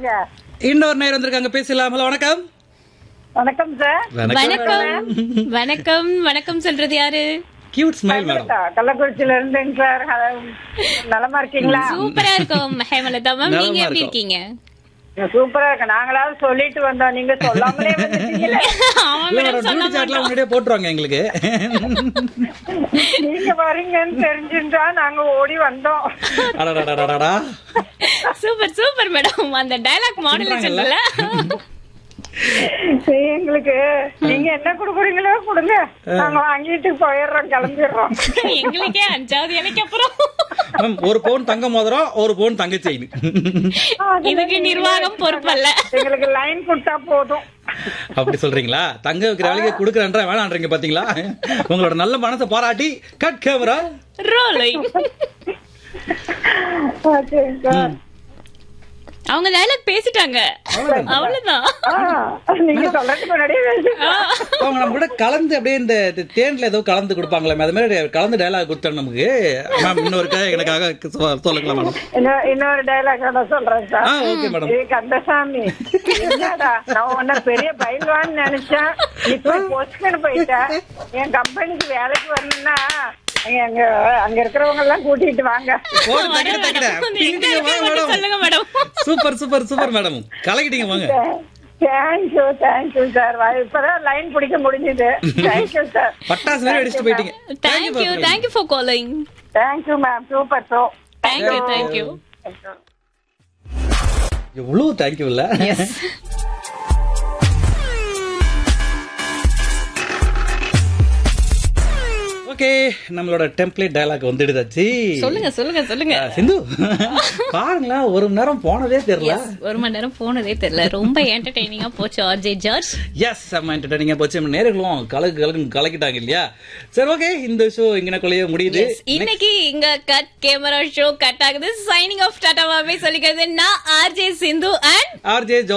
வாங்க இன்னொரு நேரம் வந்திருக்காங்க பேசலாம் ஹலோ வணக்கம் வணக்கம் சார் வணக்கம் வணக்கம் வணக்கம் சொல்றது யாரு கியூட் ஸ்மைல் மேடம் கள்ளக்குறிச்சியில இருந்தேங்க சார் ஹலோ. நலமா இருக்கீங்களா சூப்பரா இருக்கும் ஹேமலதா மேம் நீங்க நலமா எப்படி இருக்கோம். இருக்கீங்க சூப்பரா இருக்கு நாங்களாவது சொல்லிட்டு வந்தோம் நீங்க சொல்லாமலே வந்துட்டீங்களே ஆமா இல்ல மேடம் மேடம் சொன்ன டியூட்டி சாட்லாம் முன்னாடியே போட்டுருவாங்க எங்களுக்கு நீங்க வரீங்கன்னு தெரிஞ்சுட்டா நாங்க ஓடி வந்தோம் அடடடடடடா. சூப்பர் சூப்பர் மேடம் அந்த டயலாக் மாடுலேஷன்ல சரி, எங்களுக்கு நீங்க என்ன குடுக்குறீங்களோ கொடுங்க நாங்க வாங்கிட்டு போயிடுறோம் கிளம்பிடுறோம் எங்களுக்கே அஞ்சாவது எனக்கு அப்புறம் மேம், ஒரு பவுன் தங்க மோதிரம் ஒரு பவுன் தங்க செயின் இதுக்கு நிர்வாகம் பொறுப்பல்ல எங்களுக்கு லைன் கொடுத்தா போதும் அப்படி சொல்றீங்களா தங்க வைக்கிற வேலைக்கு கொடுக்குறேன்ற வேணான்றீங்க பாத்தீங்களா உங்களோட நல்ல மனசை பாராட்டி cut camera rolling okay sir அவங்க டயலாக் பேசிட்டாங்க அவ்வளவுதான் ஆ, நீங்க சொல்றதுக்கு முன்னாடியே பேசுங்க. அவங்க நம்ம கூட கலந்து அப்படியே இந்த இந்த தேன்ல ஏதோ கலந்து கொடுப்பாங்களே அது மாதிரி கலந்து டயலாக் கொடுத்தாங்க நமக்கு மேம் இன்னொரு எனக்காக சொ- சொல்லுங்களா மேடம் இன்னொரு- இன்னொரு டைலாக் நான் சொல்றேன் ஆ சார் ஓகே மேடம் ஏய் கந்தசாமி என்னடா நான் உன்ன பெரிய பயில்வான்னு நினைச்சேன் நீ போய் பொசுக்குன்னு போயிட்ட என் கம்பெனிக்கு வேலைக்கு வரணும்னா நீங்க அங்க அங்க இருக்கிறவங்க எல்லாம் கூட்டிட்டு வாங்க போடு, வர தக்கிட, தக்கிட. மேடம் எங்க பின்னிட்டீங்க, இருக்கு வாங்க மட்டும் மேடம். சொல்லுங்க madam super super super madam கலக்கிட்டீங்க வாங்க தேங்க்யூ தேங்க்யூ சார் இப்பதான் லைன் பிடிக்க முடிஞ்சது தேங்க்யூ சார் பட்டாசு மாதிரி அடிச்சுட்டு போயிட்டீங்க thank you thank you for calling thank you ma'am super show thank you thank you எவ்வளவு தேங்க்யூ இல்ல ஓகே நம்மளோட டெம்ப்ளேட் டயலாக் வந்துடுதாச்சு சொல்லுங்க சொல்லுங்க சொல்லுங்க ஆ, சிந்து பாருங்களேன் ஒரு மணி நேரம் போனதே தெரியல ஒரு மணி நேரம் போனதே தெரியல ரொம்ப என்டர்டைனிங்கா போச்சு ஆர்ஜே ஜார்ஜ் எஸ் செம்ம என்டர்டைனிங்கா போச்சு நம்ம நேர்களும் கலக்கு கலக்கு கலக்கிட்டாங்க இல்லையா சரி ஓகே இந்த ஷோ இங்கனக்குள்ளேயே முடியுது இன்னைக்கு இங்க கட் கேமரா ஷோ கட் ஆகுது சைனிங் ஆஃப் டாட்டாவாவே சொல்லிக்கிறது நான் ஆர்ஜே சிந்து அண்ட் ஆர்ஜே